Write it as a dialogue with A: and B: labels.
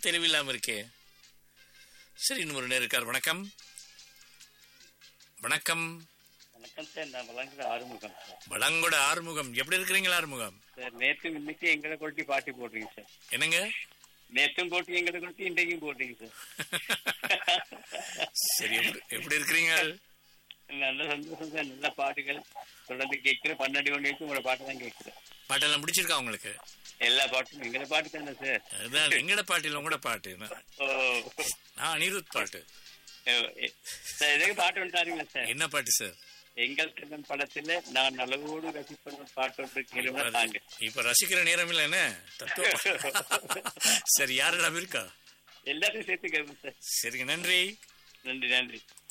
A: தெளிவில்லாம இருக்கே சரி இன்னும் ஒரு நேரம் இருக்கார் வணக்கம் வணக்கம்
B: வணக்கம் சார் நான் வழங்குற ஆறுமுகம் சார்
A: வளங்கொட ஆறுமுகம் எப்படி இருக்கிறீங்களா ஆறுமுகம்
B: சார் நேற்று இன்னைக்கு எங்களை கொட்டி பாட்டி போடுறீங்க சார்
A: என்னங்க
B: நேற்றும் போட்டு எங்களை கொட்டி இன்றைக்கும் போடுறீங்க சார்
A: சரி எப்படி எப்படி இருக்கிறீங்க
B: நல்ல சந்தோஷம் சார் நல்ல பாட்டுகள் தொடர்ந்து கேட்கிறேன் பன்னெண்டு மணி வரைக்கும் உங்களோட பாட்டு தான் கேட்கிறேன்
A: பாட்டெல்லாம் பிடிச்சிருக்கா உங்களுக்கு
B: எல்லா பாட்டும் எங்களை பாட்டு தானே சார்
A: அதுதான் எங்கட பாட்டு இல்லை உங்களோட பாட்டு
B: ஓ
A: நான் அனிருத் பாட்டு
B: எ- சார் எதுக்கு பாட்டு வந்துட்டாருங்களா சார்
A: என்ன பாட்டு சார்
B: எங்கள் கண்ணன் படத்துல நான் அளவோடு ரசிப்பது பாட்டு ஒன்று கேளுங்க தாங்க
A: இப்ப ரசிக்கிற நேரம் இல்ல என்ன தத்துவம் சரி யாரிடம் இருக்கா
B: எல்லாத்தையும் சேர்த்து கேட்போம் சார்
A: சரிங்க நன்றி
B: நன்றி நன்றி